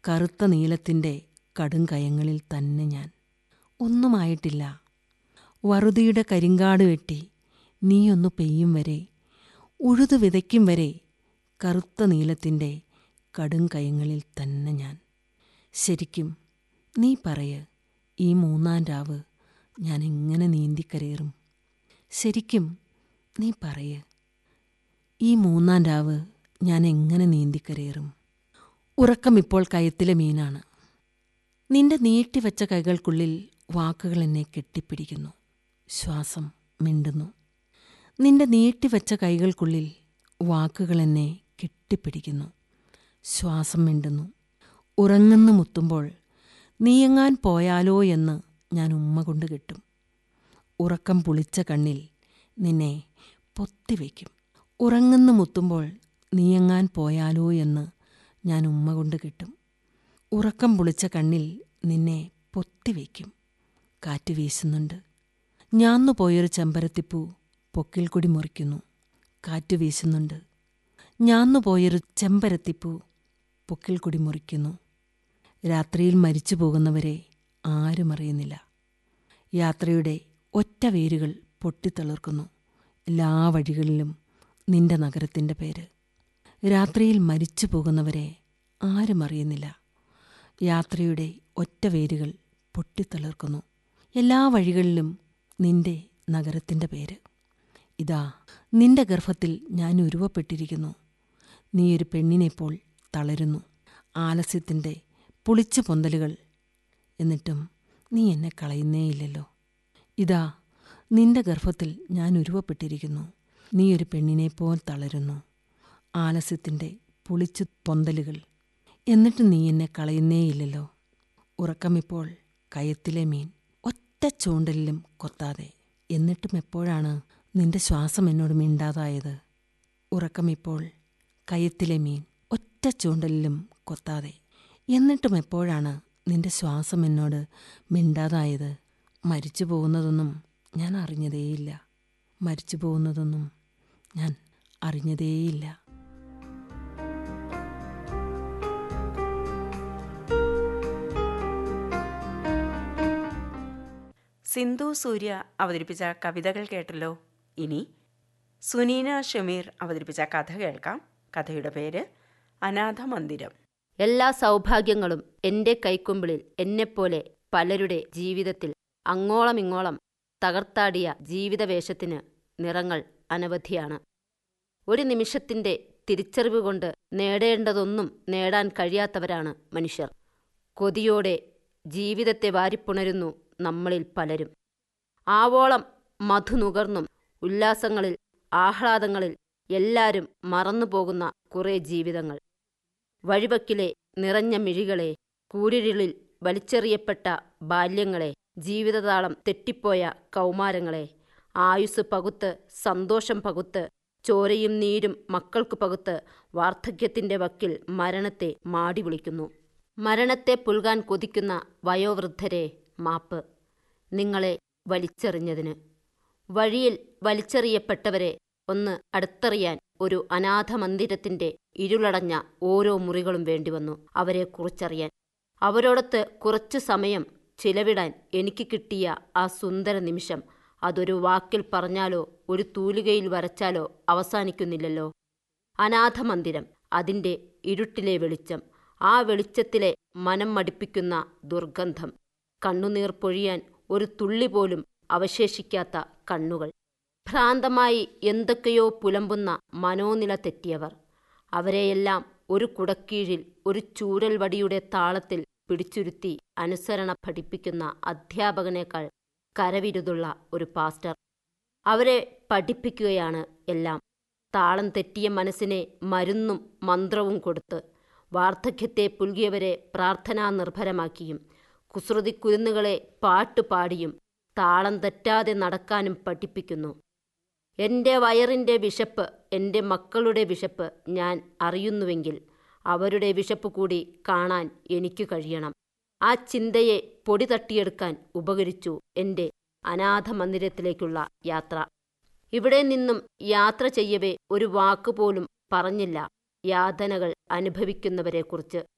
കറുത്ത നീലത്തിൻ്റെ കടുംകയങ്ങളിൽ തന്നെ ഞാൻ ഒന്നുമായിട്ടില്ല വറുതിയുടെ കരിങ്കാട് വെട്ടി നീയൊന്നു പെയ്യും വരെ ഉഴുതു വിതയ്ക്കും വരെ കറുത്ത നീലത്തിൻ്റെ കടുംകയങ്ങളിൽ തന്നെ ഞാൻ ശരിക്കും നീ പറയ് ഈ മൂന്നാം രാവ് ഞാൻ എങ്ങനെ നീന്തിക്കരയേറും ശരിക്കും നീ പറയ് ഈ മൂന്നാം രാവ് ഞാൻ എങ്ങനെ നീന്തിക്കരയേറും ഉറക്കം ഇപ്പോൾ കയത്തിലെ മീനാണ് നിന്റെ നീട്ടിവച്ച കൈകൾക്കുള്ളിൽ വാക്കുകൾ എന്നെ കെട്ടിപ്പിടിക്കുന്നു ശ്വാസം മിണ്ടുന്നു നിന്റെ നീട്ടിവച്ച കൈകൾക്കുള്ളിൽ വാക്കുകൾ എന്നെ കെട്ടിപ്പിടിക്കുന്നു ശ്വാസം മിണ്ടുന്നു ഉറങ്ങുന്നു മുത്തുമ്പോൾ നീയെങ്ങാൻ പോയാലോ എന്ന് ഞാൻ ഉമ്മ കൊണ്ട് കെട്ടും ഉറക്കം പുളിച്ച കണ്ണിൽ നിന്നെ പൊത്തിവെക്കും ഉറങ്ങുന്നു മുത്തുമ്പോൾ നീയെങ്ങാൻ പോയാലോ എന്ന് ഞാൻ ഉമ്മ കൊണ്ട് കെട്ടും ഉറക്കം പുളിച്ച കണ്ണിൽ നിന്നെ പൊത്തിവെക്കും കാറ്റ് വീശുന്നുണ്ട് ഞാന്നു പോയൊരു ചെമ്പരത്തിപ്പൂ പൊക്കിൽ കൊടി മുറിക്കുന്നു കാറ്റ് വീശുന്നുണ്ട് ഞാന്നു പോയൊരു ചെമ്പരത്തിപ്പൂ പൊക്കിൽ കൊടി മുറിക്കുന്നു രാത്രിയിൽ മരിച്ചു പോകുന്നവരെ ആരും അറിയുന്നില്ല യാത്രയുടെ ഒറ്റ വേരുകൾ പൊട്ടിത്തളിർക്കുന്നു എല്ലാ വഴികളിലും നിന്റെ നഗരത്തിൻ്റെ പേര് രാത്രിയിൽ മരിച്ചു പോകുന്നവരെ ആരും അറിയുന്നില്ല യാത്രയുടെ ഒറ്റ വേരുകൾ പൊട്ടിത്തളിർക്കുന്നു എല്ലാ വഴികളിലും നിന്റെ നഗരത്തിൻ്റെ പേര് ഇതാ നിന്റെ ഗർഭത്തിൽ ഞാൻ ഉരുവപ്പെട്ടിരിക്കുന്നു നീ ഒരു പെണ്ണിനെപ്പോൾ തളരുന്നു ആലസ്യത്തിൻ്റെ പുളിച്ച പൊന്തലുകൾ എന്നിട്ടും നീ എന്നെ കളയുന്നേയില്ലല്ലോ ഇതാ നിന്റെ ഗർഭത്തിൽ ഞാൻ ഉരുവപ്പെട്ടിരിക്കുന്നു നീ ഒരു പെണ്ണിനെപ്പോൽ തളരുന്നു ആലസ്യത്തിൻ്റെ പുളിച്ചു പൊന്തലുകൾ എന്നിട്ട് നീ എന്നെ കളയുന്നേയില്ലല്ലോ ഉറക്കമിപ്പോൾ കയത്തിലെ മീൻ ഒറ്റ ചൂണ്ടലിലും കൊത്താതെ എന്നിട്ടും എപ്പോഴാണ് നിന്റെ ശ്വാസം എന്നോട് മിണ്ടാതായത് ഉറക്കമിപ്പോൾ കയത്തിലെ മീൻ ഒറ്റ ചൂണ്ടലിലും കൊത്താതെ എന്നിട്ടും എപ്പോഴാണ് നിന്റെ ശ്വാസം എന്നോട് മിണ്ടാതായത് മരിച്ചു പോകുന്നതൊന്നും ഞാൻ അറിഞ്ഞതേയില്ല മരിച്ചു പോകുന്നതൊന്നും ഞാൻ അറിഞ്ഞതേയില്ല സിന്ധു സൂര്യ അവതരിപ്പിച്ച കവിതകൾ കേട്ടല്ലോ ഇനി സുനീന ഷമീർ അവതരിപ്പിച്ച കഥ കേൾക്കാം കഥയുടെ പേര് അനാഥ മന്ദിരം എല്ലാ സൗഭാഗ്യങ്ങളും എന്റെ കൈക്കുമ്പിളിൽ എന്നെപ്പോലെ പലരുടെ ജീവിതത്തിൽ അങ്ങോളം ഇങ്ങോളം തകർത്താടിയ ജീവിതവേഷത്തിന് നിറങ്ങൾ അനവധിയാണ് ഒരു നിമിഷത്തിന്റെ തിരിച്ചറിവ് കൊണ്ട് നേടേണ്ടതൊന്നും നേടാൻ കഴിയാത്തവരാണ് മനുഷ്യർ കൊതിയോടെ ജീവിതത്തെ വാരിപ്പുണരുന്നു നമ്മളിൽ പലരും ആവോളം മധു നുകർന്നും ഉല്ലാസങ്ങളിൽ ആഹ്ലാദങ്ങളിൽ എല്ലാരും മറന്നുപോകുന്ന കുറേ ജീവിതങ്ങൾ വഴിവക്കിലെ നിറഞ്ഞ മിഴികളെ കൂരിരുളിൽ വലിച്ചെറിയപ്പെട്ട ബാല്യങ്ങളെ ജീവിതതാളം തെറ്റിപ്പോയ കൗമാരങ്ങളെ ആയുസ് പകുത്ത് സന്തോഷം പകുത്ത് ചോരയും നീരും മക്കൾക്ക് പകുത്ത് വാർദ്ധക്യത്തിന്റെ വക്കിൽ മരണത്തെ മാടി വിളിക്കുന്നു മരണത്തെ പുൽകാൻ കൊതിക്കുന്ന വയോവൃദ്ധരെ മാപ്പ് നിങ്ങളെ വലിച്ചെറിഞ്ഞതിന് വഴിയിൽ വലിച്ചെറിയപ്പെട്ടവരെ ഒന്ന് അടുത്തറിയാൻ ഒരു അനാഥ മന്ദിരത്തിന്റെ ഇരുളടഞ്ഞ ഓരോ മുറികളും വേണ്ടിവന്നു അവരെ കുറിച്ചറിയാൻ അവരോടൊത്ത് കുറച്ചു സമയം ചിലവിടാൻ എനിക്ക് കിട്ടിയ ആ സുന്ദര നിമിഷം അതൊരു വാക്കിൽ പറഞ്ഞാലോ ഒരു തൂലികയിൽ വരച്ചാലോ അവസാനിക്കുന്നില്ലല്ലോ അനാഥ മന്ദിരം അതിന്റെ ഇരുട്ടിലെ വെളിച്ചം ആ വെളിച്ചത്തിലെ മനം മടിപ്പിക്കുന്ന ദുർഗന്ധം കണ്ണുനീർ പൊഴിയാൻ ഒരു തുള്ളി പോലും അവശേഷിക്കാത്ത കണ്ണുകൾ ഭ്രാന്തമായി എന്തൊക്കെയോ പുലമ്പുന്ന മനോനില തെറ്റിയവർ അവരെയെല്ലാം ഒരു കുടക്കീഴിൽ ഒരു ചൂരൽ വടിയുടെ താളത്തിൽ പിടിച്ചുരുത്തി അനുസരണ പഠിപ്പിക്കുന്ന അധ്യാപകനേക്കാൾ കരവിരുതുള്ള ഒരു പാസ്റ്റർ അവരെ പഠിപ്പിക്കുകയാണ് എല്ലാം താളം തെറ്റിയ മനസ്സിനെ മരുന്നും മന്ത്രവും കൊടുത്ത് വാർദ്ധക്യത്തെ പുൽകിയവരെ പ്രാർത്ഥനാ നിർഭരമാക്കിയും കുസൃതി കുരുന്നുകളെ പാട്ടുപാടിയും താളം തെറ്റാതെ നടക്കാനും പഠിപ്പിക്കുന്നു എന്റെ വയറിന്റെ വിശപ്പ് എന്റെ മക്കളുടെ വിശപ്പ് ഞാൻ അറിയുന്നുവെങ്കിൽ അവരുടെ വിശപ്പ് കൂടി കാണാൻ എനിക്ക് കഴിയണം ആ ചിന്തയെ പൊടി തട്ടിയെടുക്കാൻ ഉപകരിച്ചു എന്റെ അനാഥ മന്ദിരത്തിലേക്കുള്ള യാത്ര ഇവിടെ നിന്നും യാത്ര ചെയ്യവേ ഒരു വാക്കുപോലും പറഞ്ഞില്ല യാതനകൾ അനുഭവിക്കുന്നവരെക്കുറിച്ച്